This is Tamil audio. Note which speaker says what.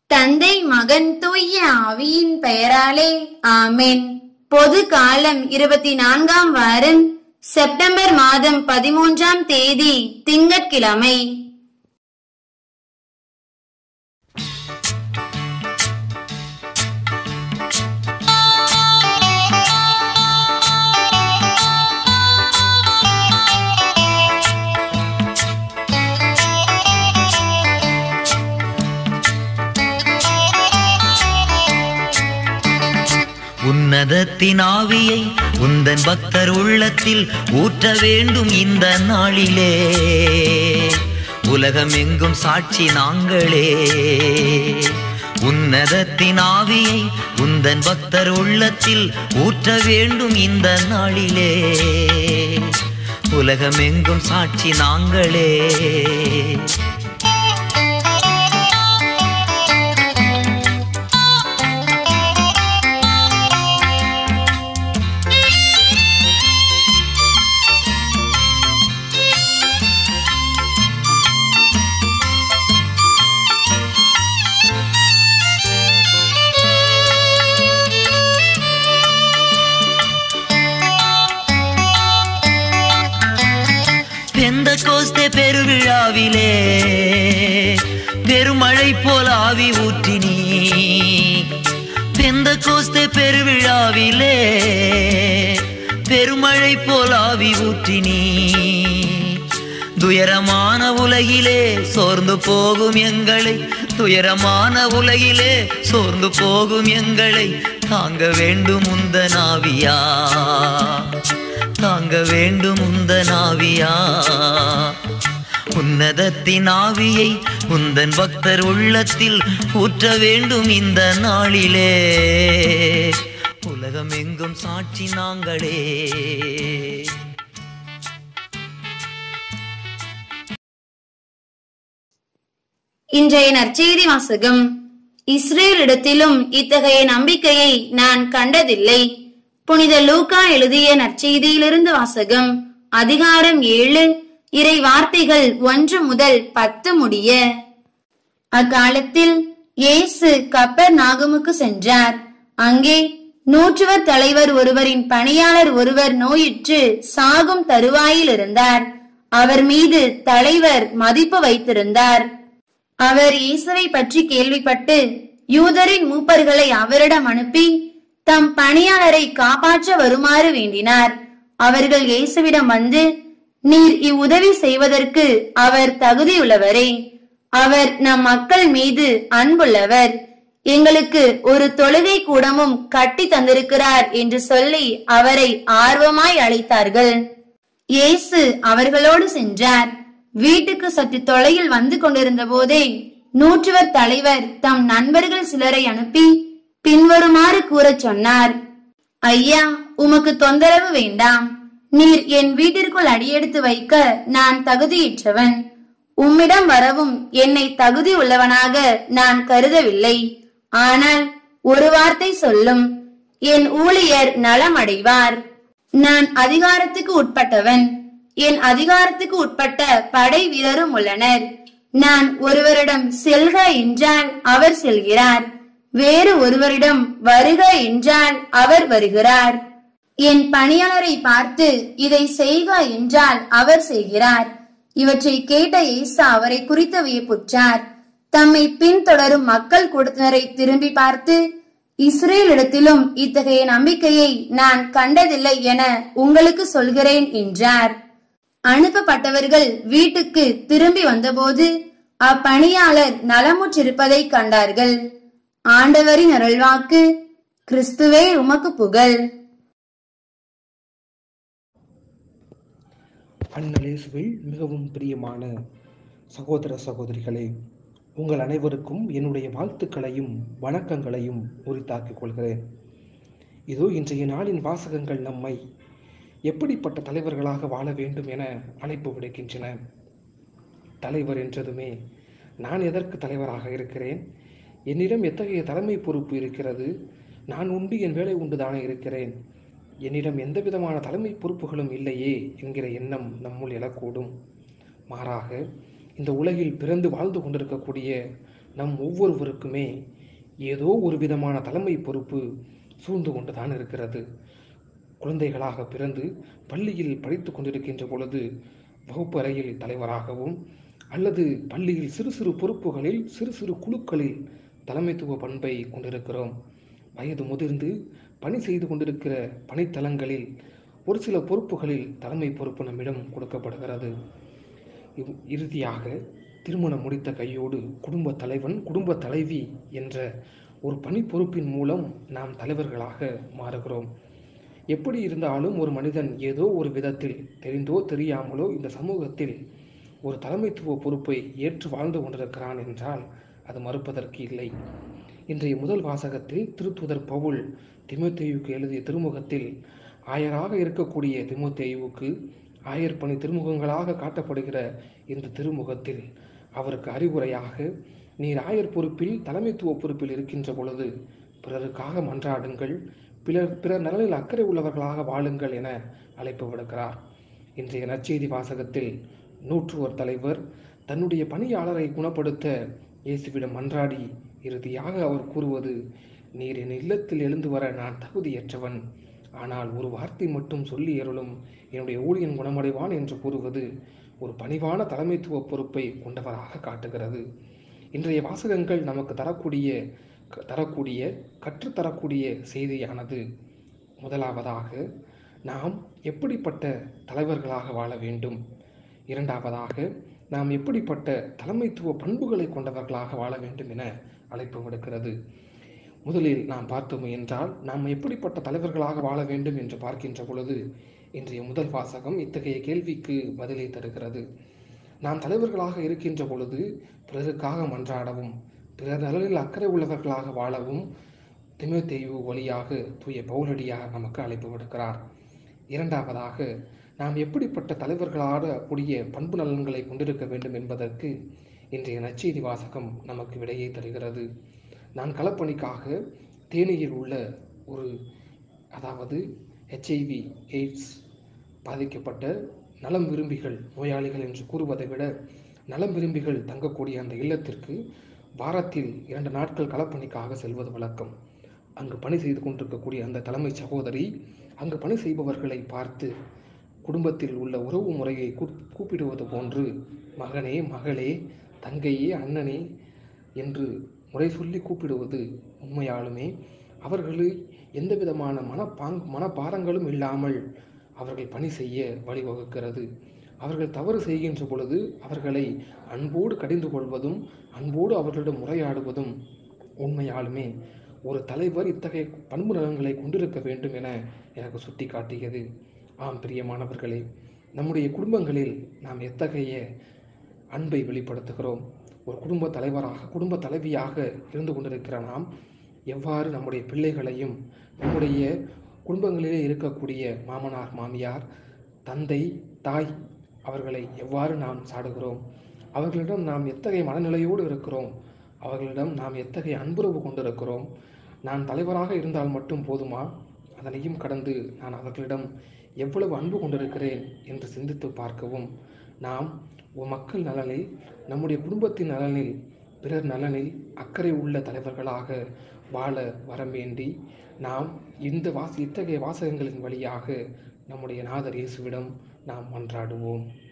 Speaker 1: தந்தை மகன் தூய ஆவியின் பெயராலே ஆமென் பொது காலம் இருபத்தி நான்காம் வாரம் செப்டம்பர் மாதம் பதிமூன்றாம் தேதி திங்கட்கிழமை
Speaker 2: உன்னதத்தின் ஆவியை உந்தன் பக்தர் உள்ளத்தில் ஊற்ற வேண்டும் இந்த நாளிலே உலகம் எங்கும் சாட்சி நாங்களே உன்னதத்தின் ஆவியை உந்தன் பக்தர் உள்ளத்தில் ஊற்ற வேண்டும் இந்த நாளிலே உலகம் எங்கும் சாட்சி நாங்களே பெந்த கோஸ்தே பெருவிழாவிலே பெருமழை போல் ஆவி ஊற்றினி பெந்த கோஸ்தே பெருவிழாவிலே பெருமழை போல் ஆவி ஊற்றினி துயரமான உலகிலே சோர்ந்து போகும் எங்களை துயரமான உலகிலே சோர்ந்து போகும் எங்களை தாங்க வேண்டும் உந்த நாவியா தாங்க வேண்டும் உந்த நாவியா உன்னதத்தின் ஆவியை உந்தன் பக்தர் உள்ளத்தில் ஊற்ற வேண்டும் இந்த நாளிலே உலகம் எங்கும் சாட்சி நாங்களே
Speaker 1: இன்றைய நற்செய்தி வாசகம் இஸ்ரேலிடத்திலும் இத்தகைய நம்பிக்கையை நான் கண்டதில்லை புனித லூக்கா எழுதிய நற்செய்தியிலிருந்து வாசகம் அதிகாரம் ஏழு இறை வார்த்தைகள் ஒன்று முதல் பத்து முடிய அக்காலத்தில் இயேசு கப்பர் நாகமுக்கு சென்றார் அங்கே நூற்றுவர் தலைவர் ஒருவரின் பணியாளர் ஒருவர் நோயுற்று சாகும் தருவாயில் இருந்தார் அவர் மீது தலைவர் மதிப்பு வைத்திருந்தார் அவர் இயேசுவை பற்றி கேள்விப்பட்டு யூதரின் மூப்பர்களை அவரிடம் அனுப்பி தம் பணியாளரை காப்பாற்ற வருமாறு வேண்டினார் அவர்கள் இயேசுவிடம் வந்து நீர் இவ்வுதவி செய்வதற்கு அவர் தகுதியுள்ளவரே அவர் நம் மக்கள் மீது அன்புள்ளவர் எங்களுக்கு ஒரு தொழுகை கூடமும் கட்டி தந்திருக்கிறார் என்று சொல்லி அவரை ஆர்வமாய் அழைத்தார்கள் இயேசு அவர்களோடு சென்றார் வீட்டுக்கு சற்று தொலையில் வந்து கொண்டிருந்த போதே நூற்றுவர் தலைவர் தம் நண்பர்கள் சிலரை அனுப்பி பின்வருமாறு கூறச் சொன்னார் ஐயா உமக்கு தொந்தரவு வேண்டாம் நீர் என் வீட்டிற்குள் அடியெடுத்து வைக்க நான் தகுதியற்றவன் உம்மிடம் வரவும் என்னை தகுதி உள்ளவனாக நான் கருதவில்லை ஆனால் ஒரு வார்த்தை சொல்லும் என் ஊழியர் நலமடைவார் நான் அதிகாரத்துக்கு உட்பட்டவன் என் அதிகாரத்துக்கு உட்பட்ட படை வீரரும் உள்ளனர் நான் ஒருவரிடம் செல்க என்றால் அவர் செல்கிறார் வேறு ஒருவரிடம் வருக என்றால் அவர் வருகிறார் என் பணியாளரை பார்த்து இதை செய்க என்றால் அவர் செய்கிறார் இவற்றை கேட்ட இயேசு அவரை குறித்து வியப்புற்றார் தம்மை பின்தொடரும் மக்கள் கூட்டத்தினரை திரும்பி பார்த்து இஸ்ரேலிடத்திலும் இத்தகைய நம்பிக்கையை நான் கண்டதில்லை என உங்களுக்கு சொல்கிறேன் என்றார் அனுப்பப்பட்டவர்கள் வீட்டுக்கு திரும்பி வந்தபோது அப்பணியாளர் நலமுற்றிருப்பதை கண்டார்கள் ஆண்டவரின் அருள்வாக்கு கிறிஸ்துவே உமக்கு புகழ்
Speaker 3: அந்நலேசுவில் மிகவும் பிரியமான சகோதர சகோதரிகளே உங்கள் அனைவருக்கும் என்னுடைய வாழ்த்துக்களையும் வணக்கங்களையும் உரித்தாக்கிக் கொள்கிறேன் இதோ இன்றைய நாளின் வாசகங்கள் நம்மை எப்படிப்பட்ட தலைவர்களாக வாழ வேண்டும் என அழைப்பு விடுக்கின்றன தலைவர் என்றதுமே நான் எதற்கு தலைவராக இருக்கிறேன் என்னிடம் எத்தகைய தலைமை பொறுப்பு இருக்கிறது நான் உண்டு என் வேலை உண்டு தானே இருக்கிறேன் என்னிடம் எந்த விதமான தலைமை பொறுப்புகளும் இல்லையே என்கிற எண்ணம் நம்முள் எழக்கூடும் மாறாக இந்த உலகில் பிறந்து வாழ்ந்து கொண்டிருக்கக்கூடிய நம் ஒவ்வொருவருக்குமே ஏதோ ஒரு விதமான தலைமை பொறுப்பு சூழ்ந்து கொண்டுதான் இருக்கிறது குழந்தைகளாக பிறந்து பள்ளியில் படித்து கொண்டிருக்கின்ற பொழுது வகுப்பறையில் தலைவராகவும் அல்லது பள்ளியில் சிறு சிறு பொறுப்புகளில் சிறு சிறு குழுக்களில் தலைமைத்துவ பண்பை கொண்டிருக்கிறோம் வயது முதிர்ந்து பணி செய்து கொண்டிருக்கிற பணித்தலங்களில் ஒரு சில பொறுப்புகளில் தலைமை பொறுப்பு நம்மிடம் கொடுக்கப்படுகிறது இவ்- இறுதியாக திருமணம் முடித்த கையோடு குடும்ப தலைவன் குடும்ப தலைவி என்ற ஒரு பணி பொறுப்பின் மூலம் நாம் தலைவர்களாக மாறுகிறோம் எப்படி இருந்தாலும் ஒரு மனிதன் ஏதோ ஒரு விதத்தில் தெரிந்தோ தெரியாமலோ இந்த சமூகத்தில் ஒரு தலைமைத்துவ பொறுப்பை ஏற்று வாழ்ந்து கொண்டிருக்கிறான் என்றால் அது மறுப்பதற்கு இல்லை இன்றைய முதல் வாசகத்தில் திருத்துதர் பவுல் திமோத்தேயுவுக்கு எழுதிய திருமுகத்தில் ஆயராக இருக்கக்கூடிய திமோத்தேயுவுக்கு ஆயர் பணி திருமுகங்களாக காட்டப்படுகிற இந்த திருமுகத்தில் அவருக்கு அறிவுரையாக நீர் ஆயர் பொறுப்பில் தலைமைத்துவ பொறுப்பில் இருக்கின்ற பொழுது பிறருக்காக மன்றாடுங்கள் பிறர் பிறர் நலனில் அக்கறை உள்ளவர்களாக வாழுங்கள் என அழைப்பு விடுக்கிறார் இன்றைய நற்செய்தி வாசகத்தில் நூற்றுவர் தலைவர் தன்னுடைய பணியாளரை குணப்படுத்த இயேசுவிடம் மன்றாடி இறுதியாக அவர் கூறுவது நீர் என் இல்லத்தில் எழுந்து வர நான் தகுதியற்றவன் ஆனால் ஒரு வார்த்தை மட்டும் சொல்லி அருளும் என்னுடைய ஊழியன் குணமடைவான் என்று கூறுவது ஒரு பணிவான தலைமைத்துவ பொறுப்பை கொண்டவராக காட்டுகிறது இன்றைய வாசகங்கள் நமக்கு தரக்கூடிய க- தரக்கூடிய கற்றுத்தரக்கூடிய செய்தியானது முதலாவதாக நாம் எப்படிப்பட்ட தலைவர்களாக வாழ வேண்டும் இரண்டாவதாக நாம் எப்படிப்பட்ட தலைமைத்துவ பண்புகளை கொண்டவர்களாக வாழ வேண்டும் என அழைப்பு விடுக்கிறது முதலில் நாம் பார்த்தோம் என்றால் நாம் எப்படிப்பட்ட தலைவர்களாக வாழ வேண்டும் என்று பார்க்கின்ற பொழுது இன்றைய முதல் வாசகம் இத்தகைய கேள்விக்கு பதிலை தருகிறது நாம் தலைவர்களாக இருக்கின்ற பொழுது பிறருக்காக மன்றாடவும் பிறர் நலனில் அக்கறை உள்ளவர்களாக வாழவும் திமோத்தேயு வழியாக தூய பவுலடியார் நமக்கு அழைப்பு விடுக்கிறார் இரண்டாவதாக நாம் எப்படிப்பட்ட தலைவர்களாக கூடிய பண்பு நலன்களை கொண்டிருக்க வேண்டும் என்பதற்கு இன்றைய நற்செய்தி வாசகம் நமக்கு விடையை தருகிறது நான் களப்பணிக்காக தேனியில் உள்ள ஒரு அதாவது ஹெச்ஐவி எய்ட்ஸ் பாதிக்கப்பட்ட நலம் விரும்பிகள் நோயாளிகள் என்று கூறுவதை விட நலம் விரும்பிகள் தங்கக்கூடிய அந்த இல்லத்திற்கு வாரத்தில் இரண்டு நாட்கள் களப்பணிக்காக செல்வது வழக்கம் அங்கு பணி செய்து கொண்டிருக்கக்கூடிய அந்த தலைமை சகோதரி அங்கு பணி செய்பவர்களை பார்த்து குடும்பத்தில் உள்ள உறவு முறையை கூப்- கூப்பிடுவது போன்று மகனே மகளே தங்கையே அண்ணனே என்று முறை சொல்லி கூப்பிடுவது உண்மையாலுமே அவர்களை எந்த விதமான மனப்பாங் மனப்பாரங்களும் இல்லாமல் அவர்கள் பணி செய்ய வழிவகுக்கிறது அவர்கள் தவறு செய்கின்ற பொழுது அவர்களை அன்போடு கடிந்து கொள்வதும் அன்போடு அவர்களிடம் உரையாடுவதும் உண்மையாலுமே ஒரு தலைவர் இத்தகைய பண்பு நலன்களை கொண்டிருக்க வேண்டும் என எனக்கு சுட்டி காட்டியது ஆம் பிரியமானவர்களே நம்முடைய குடும்பங்களில் நாம் எத்தகைய அன்பை வெளிப்படுத்துகிறோம் ஒரு குடும்ப தலைவராக குடும்ப தலைவியாக இருந்து கொண்டிருக்கிற நாம் எவ்வாறு நம்முடைய பிள்ளைகளையும் நம்முடைய குடும்பங்களிலே இருக்கக்கூடிய மாமனார் மாமியார் தந்தை தாய் அவர்களை எவ்வாறு நாம் சாடுகிறோம் அவர்களிடம் நாம் எத்தகைய மனநிலையோடு இருக்கிறோம் அவர்களிடம் நாம் எத்தகைய அன்புறவு கொண்டிருக்கிறோம் நான் தலைவராக இருந்தால் மட்டும் போதுமா அதனையும் கடந்து நான் அவர்களிடம் எவ்வளவு அன்பு கொண்டிருக்கிறேன் என்று சிந்தித்து பார்க்கவும் நாம் ஒரு மக்கள் நலனில் நம்முடைய குடும்பத்தின் நலனில் பிறர் நலனில் அக்கறை உள்ள தலைவர்களாக வாழ வரம் வேண்டி நாம் இந்த வாச இத்தகைய வாசகங்களின் வழியாக நம்முடைய நாதர் இயேசுவிடம் நாம் மன்றாடுவோம்